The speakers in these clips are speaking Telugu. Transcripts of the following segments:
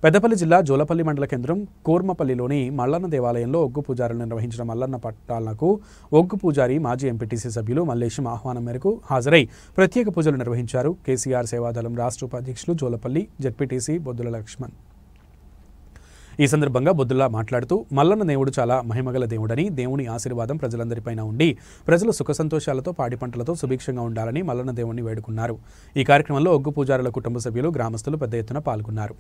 పెద్దపల్లి జిల్లా జోలపల్లి మండల కేంద్రం కోర్మపల్లిలోని మల్లన్న దేవాలయంలో ఒగ్గు పూజారులు నిర్వహించిన మల్లన్న పట్టాలకు ఒగ్గు పూజారి మాజీ ఎంపీటీసీ సభ్యులు మల్లేశం ఆహ్వానం మేరకు హాజరై ప్రత్యేక పూజలు నిర్వహించారు కేసీఆర్ సేవాదళం రాష్ట్ర ఉపాధ్యక్షులు జోలపల్లి జెడ్పీటీసీ బొద్దుల లక్ష్మణ్ ఈ సందర్భంగా బొద్దుల్లా మాట్లాడుతూ మల్లన్న దేవుడు చాలా మహిమగల దేవుడని దేవుని ఆశీర్వాదం ప్రజలందరిపైన ఉండి ప్రజలు సుఖ సంతోషాలతో పాడి పంటలతో సుభిక్షంగా ఉండాలని మల్లన్న దేవుణ్ణి వేడుకున్నారు ఈ కార్యక్రమంలో ఒగ్గు పూజారుల కుటుంబ సభ్యులు గ్రామస్తులు పెద్ద ఎత్తున పాల్గొన్నారు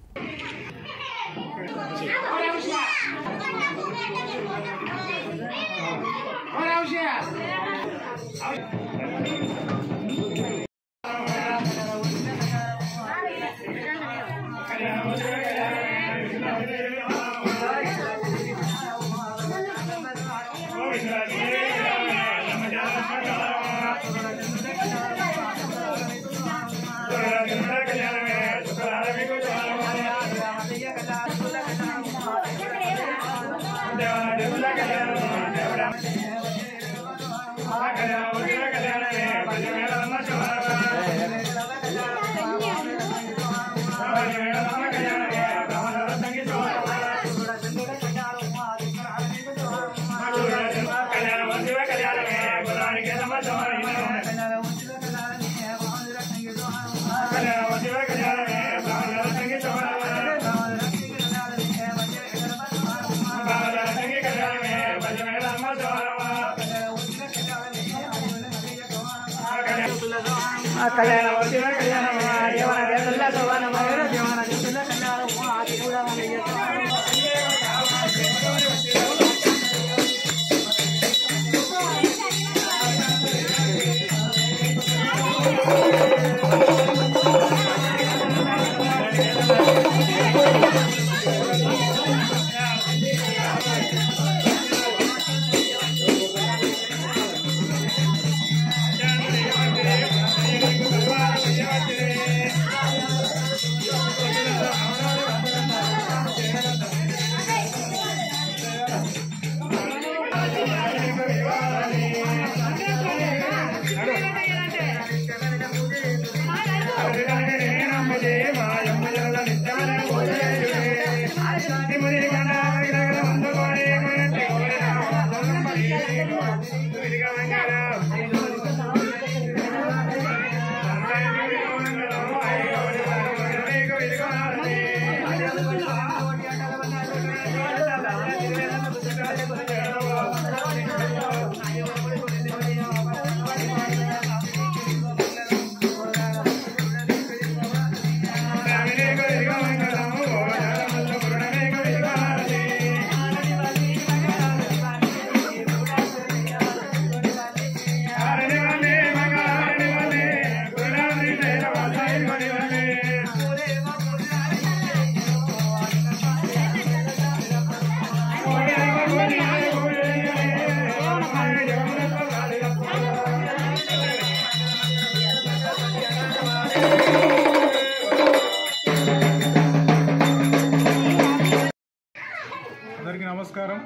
అందరికీ నమస్కారం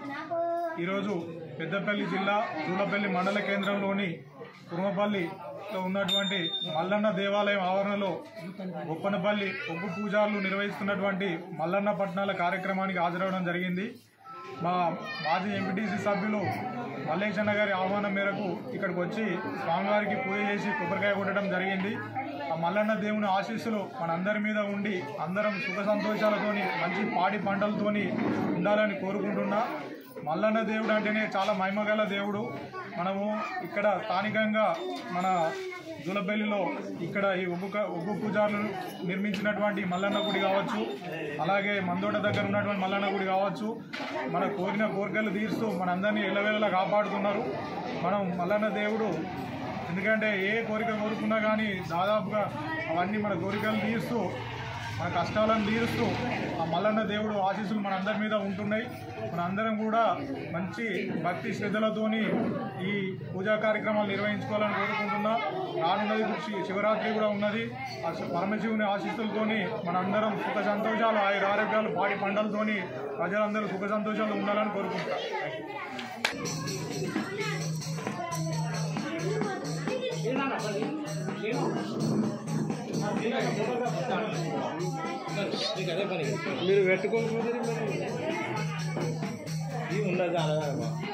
ఈరోజు పెద్దపల్లి జిల్లా చూలపల్లి మండల కేంద్రంలోని కురుమపల్లిలో ఉన్నటువంటి మల్లన్న దేవాలయం ఆవరణలో గొప్పనపల్లి ఒగ్గు పూజారులు నిర్వహిస్తున్నటువంటి మల్లన్న పట్టణాల కార్యక్రమానికి హాజరవడం జరిగింది మా మాజీ ఎంపీటీసీ సభ్యులు మల్లేశన్న గారి ఆహ్వానం మేరకు ఇక్కడికి వచ్చి స్వామివారికి పూజ చేసి కొబ్బరికాయ కొట్టడం జరిగింది ఆ మల్లన్న దేవుని ఆశీస్సులు మనందరి మీద ఉండి అందరం సుఖ సంతోషాలతోని మంచి పాడి పంటలతోని ఉండాలని కోరుకుంటున్నా మల్లన్న దేవుడు అంటేనే చాలా మహిమగల దేవుడు మనము ఇక్కడ స్థానికంగా మన జూలపల్లిలో ఇక్కడ ఈ ఒగ్గు క- ఒగ్గు పూజారులు నిర్మించినటువంటి మల్లన్న గుడి కావచ్చు అలాగే మందోట దగ్గర ఉన్నటువంటి మల్లన్న గుడి కావచ్చు మన కోరిన కోరికలు తీరుస్తూ మనందరినీ ఎల్లవేళలా కాపాడుతున్నారు మనం మల్లన్న దేవుడు ఎందుకంటే ఏ కోరిక కోరుకున్నా కానీ దాదాపుగా అవన్నీ మన కోరికలు తీరుస్తూ మన కష్టాలను తీరుస్తూ ఆ మల్లన్న దేవుడు ఆశీస్సులు మన అందరి మీద ఉంటున్నాయి మన అందరం కూడా మంచి భక్తి శ్రద్ధలతోని ఈ పూజా కార్యక్రమాలు నిర్వహించుకోవాలని కోరుకుంటున్నా రానున్నది శి- శివరాత్రి కూడా ఉన్నది ఆ శి- పరమశివుని ఆశీస్సులతోని మన అందరం సుఖ సంతోషాలు ఆయుర ఆరోగ్యాలు పాడి పంటలతోని ప్రజలందరూ సుఖ సంతోషాలు ఉండాలని కోరుకుంటా మీరు పెట్టుకోకపోతే మరి ఇది ఉండదు అనగా